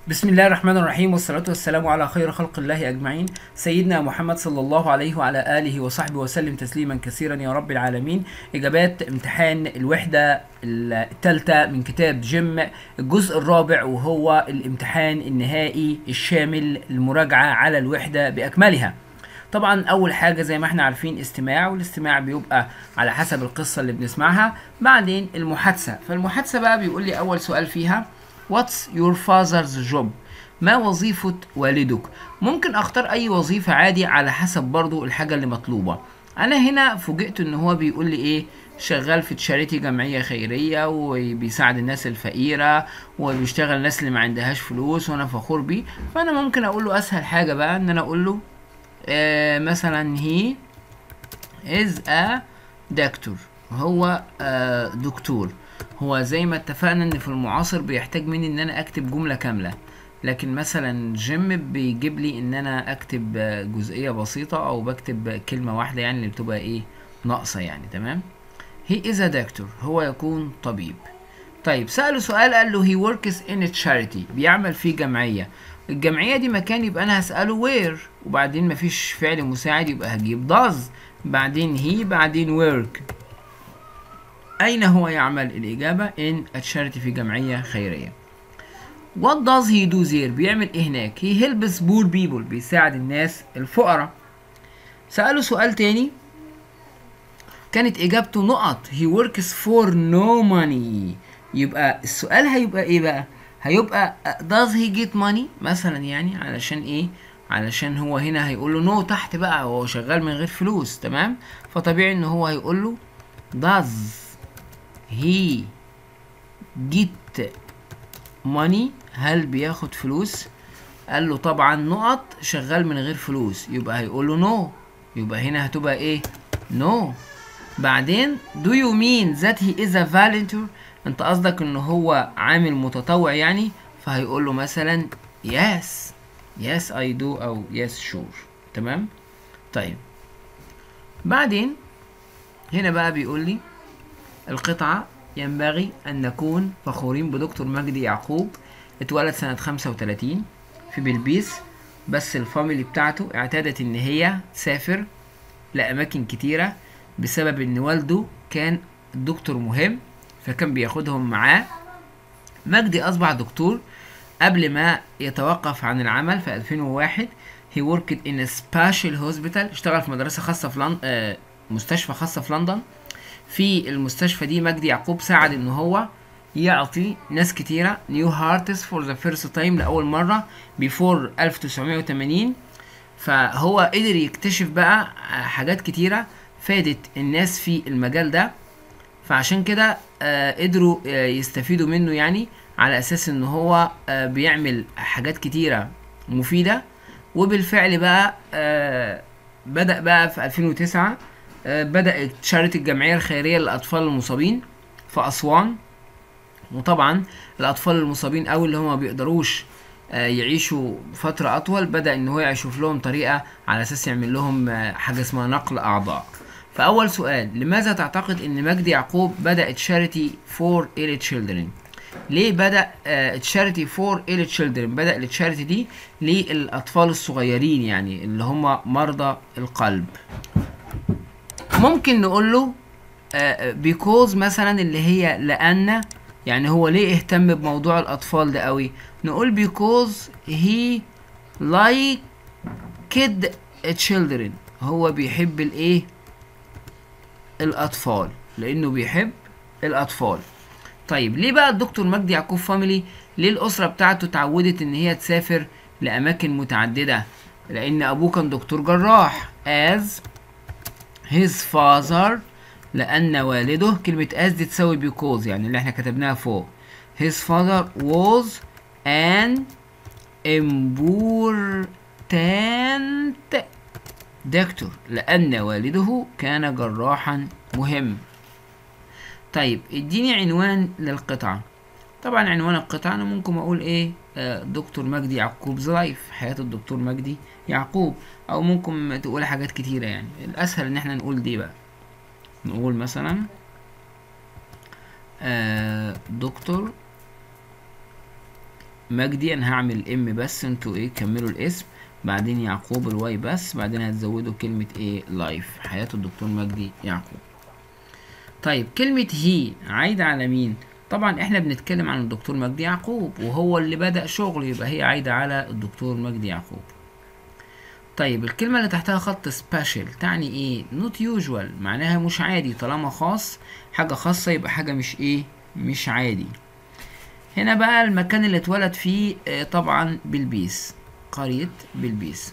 بسم الله الرحمن الرحيم والصلاة والسلام على خير خلق الله أجمعين سيدنا محمد صلى الله عليه وعلى آله وصحبه وسلم تسليما كثيرا يا رب العالمين إجابات امتحان الوحدة الثالثة من كتاب جيم الجزء الرابع وهو الامتحان النهائي الشامل المراجعة على الوحدة بأكملها طبعا اول حاجه زي ما احنا عارفين استماع والاستماع بيبقى على حسب القصه اللي بنسمعها بعدين المحادثه فالمحادثه بقى بيقول لي اول سؤال فيها What's your father's job ما وظيفة والدك ممكن اختار اي وظيفة عادي على حسب برضو الحاجة اللي مطلوبة انا هنا فوجئت ان هو بيقول لي ايه شغال في تشاريتي جمعية خيرية وبيساعد الناس الفقيرة وبيشتغل الناس اللي ما عندهاش فلوس وانا فخور بيه فانا ممكن اقول له اسهل حاجة بقى ان انا اقول له آه مثلا هي is a doctor هو آه دكتور هو زي ما اتفقنا ان في المعاصر بيحتاج مني ان انا اكتب جملة كاملة لكن مثلا جيم بيجيب لي ان انا اكتب آه، جزئية بسيطة او بكتب كلمة واحدة يعني اللي بتبقى ايه ناقصة يعني تمام he is a doctor هو يكون طبيب طيب سأله سؤال قال له he works in a charity بيعمل في جمعية الجمعية دي مكان يبقى أنا هسأله where وبعدين مفيش فعل مساعد يبقى هجيب does بعدين he بعدين work أين هو يعمل الإجابة in a charity في جمعية خيرية What does he do there بيعمل إيه هناك he helps poor people بيساعد الناس الفقراء سأله سؤال تاني كانت اجابته نقط he works for no money يبقى السؤال هيبقى ايه بقى هيبقى does he get money مثلا يعني علشان ايه علشان هو هنا هيقول له نو تحت بقى هو شغال من غير فلوس تمام فطبيعي ان هو هيقول له does he get money هل بياخد فلوس قال له طبعا نقط شغال من غير فلوس يبقى هيقول له نو يبقى هنا هتبقى ايه نو بعدين do you mean that he is a volunteer انت قصدك ان هو عامل متطوع يعني فهيقول له مثلا yes yes I do او yes sure تمام طيب بعدين هنا بقى بيقول لي القطعة ينبغي أن نكون فخورين بدكتور مجدي يعقوب اتولد سنة 35 في بلبيس بس الفاميلي بتاعته اعتادت إن هي تسافر لأماكن كتيرة بسبب إن والده كان دكتور مهم فكان بياخدهم معاه مجدي أصبح دكتور قبل ما يتوقف عن العمل في 2001 he worked in a special hospital اشتغل في مدرسة خاصة في لندن آه مستشفى خاصة في لندن في المستشفى دي مجدي يعقوب ساعد ان هو يعطي ناس كتيرة نيو هارتس فور ذا فيرست تايم لأول مرة بيفور 1980 فهو قدر يكتشف بقى حاجات كتيرة فادت الناس في المجال ده فعشان كده آه قدروا آه يستفيدوا منه يعني على اساس ان هو آه بيعمل حاجات كتيرة مفيدة وبالفعل بقى آه بدأ بقى في 2009 آه بدأت شارة الجمعية الخيرية للأطفال المصابين في أسوان وطبعا الأطفال المصابين أو اللي هم ما بيقدروش آه يعيشوا فترة أطول بدأ إن هو يشوف لهم طريقة على أساس يعمل لهم آه حاجة اسمها نقل أعضاء فأول سؤال لماذا تعتقد إن مجدي يعقوب بدأ تشاريتي فور إيل تشيلدرن؟ ليه بدأ تشاريتي فور إيل تشيلدرن؟ بدأ التشاريتي دي للأطفال الصغيرين يعني اللي هم مرضى القلب. ممكن نقول له بيكوز مثلا اللي هي لأن يعني هو ليه اهتم بموضوع الأطفال ده قوي؟ نقول بيكوز هي لايك كيد children هو بيحب الايه؟ الاطفال لانه بيحب الاطفال طيب ليه بقى الدكتور مجدي يعقوب فاميلي ليه الاسره بتاعته اتعودت ان هي تسافر لاماكن متعدده لان ابوه كان دكتور جراح as his father لان والده كلمه as دي تساوي because يعني اللي احنا كتبناها فوق his father was an important دكتور لأن والده كان جراحا مهم طيب اديني عنوان للقطعة طبعا عنوان القطعة أنا ممكن أقول إيه آه دكتور مجدي يعقوب لايف حياة الدكتور مجدي يعقوب أو ممكن تقول حاجات كتيرة يعني الأسهل إن احنا نقول دي بقى نقول مثلا آه دكتور مجدي انا هعمل ام بس انتوا ايه كملوا الاسم بعدين يعقوب الواي بس بعدين هتزودوا كلمة ايه لايف حياة الدكتور مجدي يعقوب طيب كلمة هي عايدة على مين طبعا احنا بنتكلم عن الدكتور مجدي يعقوب وهو اللي بدأ شغل يبقى هي عايدة على الدكتور مجدي يعقوب طيب الكلمة اللي تحتها خط سبيشال تعني ايه not usual معناها مش عادي طالما خاص حاجة خاصة يبقى حاجة مش ايه مش عادي هنا بقى المكان اللي اتولد فيه آه، طبعا بلبيس قرية بلبيس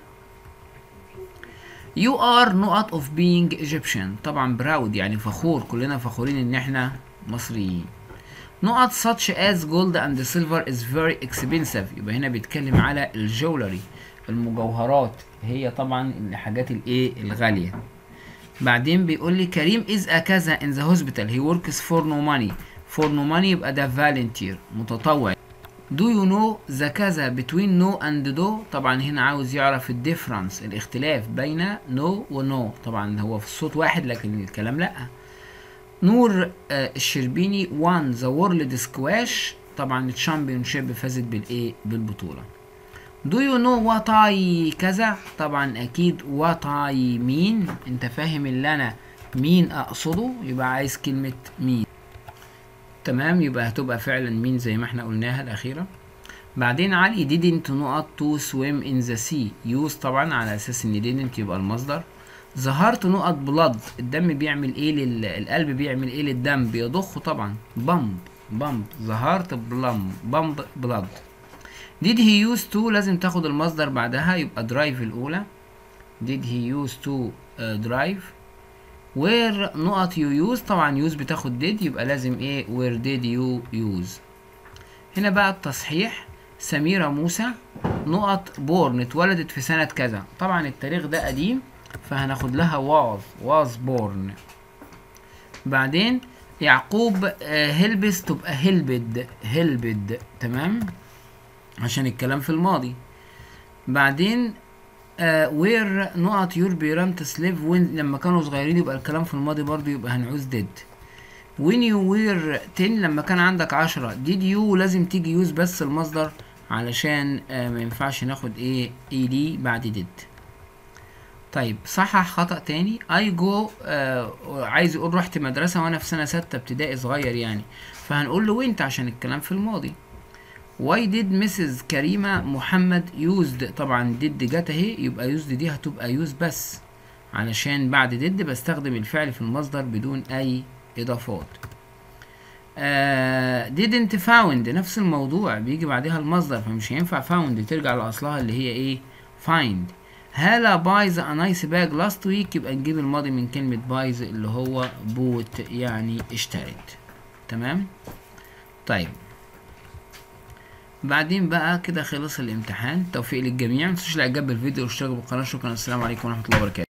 You are not of being Egyptian طبعا براود يعني فخور كلنا فخورين ان احنا مصريين نقط such as gold and silver is very expensive يبقى هنا بيتكلم على الجولري المجوهرات هي طبعا الحاجات الايه الغالية بعدين بيقول لي كريم is a كذا in the hospital he works for no money for no money يبقى ده volunteer متطوع Do you know the كذا between no and do طبعا هنا عاوز يعرف الديفرنس الاختلاف بين no و no طبعا هو في الصوت واحد لكن الكلام لا نور آه، الشربيني won the world squash طبعا الشامبيون شيب فازت بالايه بالبطوله Do you know what I كذا طبعا اكيد what I mean انت فاهم اللي انا مين اقصده يبقى عايز كلمه مين تمام يبقى هتبقى فعلا مين زي ما احنا قلناها الأخيرة بعدين علي didn't نقط to swim in the sea use طبعا على أساس إن didn't يبقى المصدر ظهرت نقط blood الدم بيعمل ايه لل... القلب بيعمل ايه للدم بيضخه طبعا بامب بامب ظهرت بلم بامب blood did he use to لازم تاخد المصدر بعدها يبقى drive الأولى did he use to uh, drive where نقط you use طبعا use بتاخد did يبقى لازم ايه where did you use هنا بقى التصحيح سميرة موسى نقط بورن اتولدت في سنة كذا طبعا التاريخ ده قديم فهناخد لها was was born بعدين يعقوب هلبس تبقى هلبد هلبد تمام عشان الكلام في الماضي بعدين وير نقط يور بيرامتس ليف وين لما كانوا صغيرين يبقى الكلام في الماضي برضو يبقى هنعوز ديد وين يو وير 10 لما كان عندك عشرة ديد يو لازم تيجي يوز بس المصدر علشان آه ما ينفعش ناخد ايه اي دي بعد ديد طيب صحح خطأ تاني اي جو آه عايز يقول رحت مدرسة وانا في سنة ستة ابتدائي صغير يعني فهنقول له وانت عشان الكلام في الماضي Why did Mrs. كريمة محمد used طبعا did جت اهي يبقى used دي هتبقى use بس علشان بعد did بستخدم الفعل في المصدر بدون أي إضافات. آه didn't found نفس الموضوع بيجي بعدها المصدر فمش هينفع found ترجع لأصلها اللي هي إيه find. هالة بايز a nice bag last week يبقى نجيب الماضي من كلمة بايز اللي هو بوت يعني اشترت. تمام؟ طيب بعدين بقى كده خلص الامتحان توفيق للجميع متنسوش الاعجاب بالفيديو والاشتراك بالقناه شكرا السلام عليكم ورحمه الله وبركاته